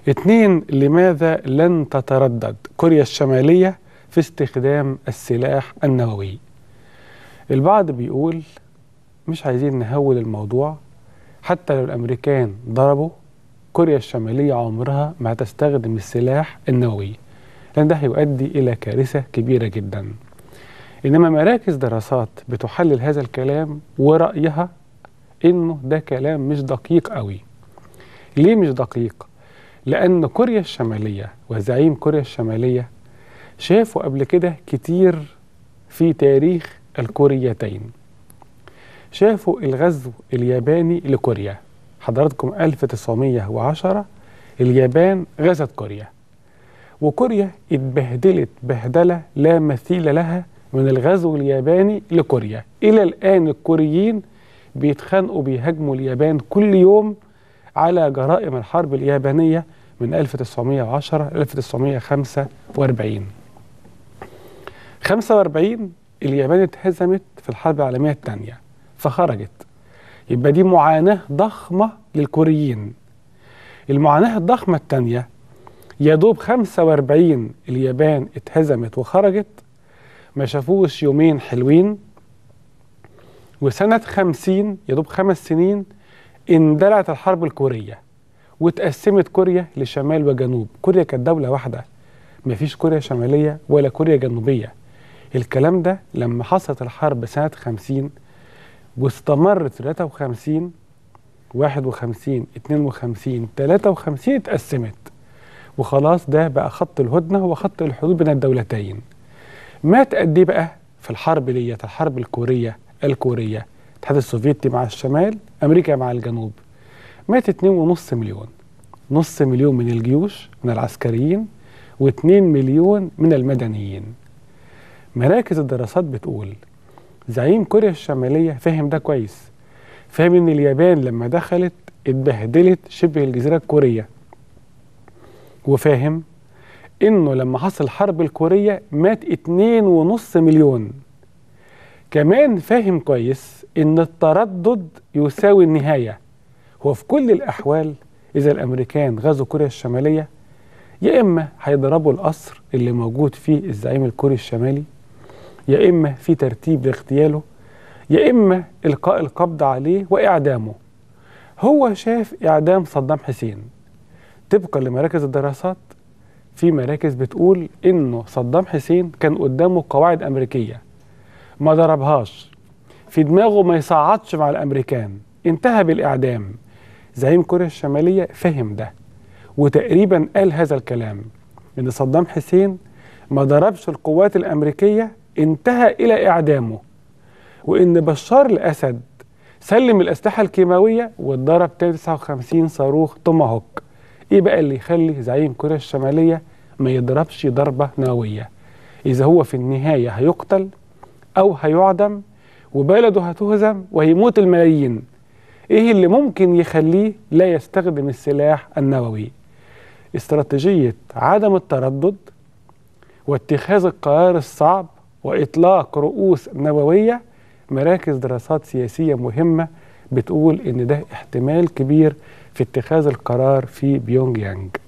اتنين لماذا لن تتردد كوريا الشمالية في استخدام السلاح النووي البعض بيقول مش عايزين نهول الموضوع حتى لو الأمريكان ضربوا كوريا الشمالية عمرها ما هتستخدم السلاح النووي لأن ده هيؤدي إلى كارثة كبيرة جدا إنما مراكز دراسات بتحلل هذا الكلام ورأيها إنه ده كلام مش دقيق قوي ليه مش دقيق؟ لأن كوريا الشمالية وزعيم كوريا الشمالية شافوا قبل كده كتير في تاريخ الكوريتين شافوا الغزو الياباني لكوريا حضراتكم 1910 اليابان غزت كوريا وكوريا اتبهدلت بهدلة لا مثيل لها من الغزو الياباني لكوريا إلى الآن الكوريين بيتخانقوا بيهاجموا اليابان كل يوم على جرائم الحرب اليابانية من 1910 ل 1945 45 اليابان اتهزمت في الحرب العالمية الثانية فخرجت يبقى دي معاناة ضخمة للكوريين المعاناة الضخمة الثانية يا دوب 45 اليابان اتهزمت وخرجت ما شافوش يومين حلوين وسنة 50 يا دوب خمس سنين اندلعت الحرب الكورية واتقسمت كوريا لشمال وجنوب كوريا كانت دولة واحدة مفيش كوريا شمالية ولا كوريا جنوبية الكلام ده لما حصلت الحرب سنة 50 واستمرت 53 51 52 53 اتقسمت وخلاص ده بقى خط الهدنة هو خط الحدود بين الدولتين مات قد ايه بقى في الحرب ديت الحرب الكورية الكورية الاتحاد السوفيتي مع الشمال أمريكا مع الجنوب مات 2.5 مليون نص مليون من الجيوش من العسكريين و2 مليون من المدنيين مراكز الدراسات بتقول زعيم كوريا الشمالية فهم ده كويس فهم ان اليابان لما دخلت اتبهدلت شبه الجزيرة الكورية وفاهم انه لما حصل الحرب الكورية مات اتنين ونص مليون كمان فاهم كويس ان التردد يساوي النهاية هو في كل الاحوال اذا الامريكان غزوا كوريا الشمالية يا اما هيضربوا القصر اللي موجود فيه الزعيم الكوري الشمالي يا اما في ترتيب لاغتياله يا اما القاء القبض عليه واعدامه هو شاف اعدام صدام حسين طبقا لمراكز الدراسات في مراكز بتقول انه صدام حسين كان قدامه قواعد امريكيه ما ضربهاش في دماغه ما يصعدش مع الامريكان انتهى بالاعدام زعيم كوريا الشماليه فهم ده وتقريبا قال هذا الكلام ان صدام حسين ما ضربش القوات الامريكيه انتهى الى اعدامه وان بشار الاسد سلم الاسلحه الكيماويه واتضرب 59 صاروخ توماهوك ايه بقى اللي يخلي زعيم كوريا الشماليه ما يضربش ضربه نوويه اذا هو في النهايه هيقتل او هيعدم وبلده هتهزم وهيموت الملايين ايه اللي ممكن يخليه لا يستخدم السلاح النووي استراتيجيه عدم التردد واتخاذ القرار الصعب واطلاق رؤوس نوويه مراكز دراسات سياسيه مهمه بتقول ان ده احتمال كبير في اتخاذ القرار في بيونج يانج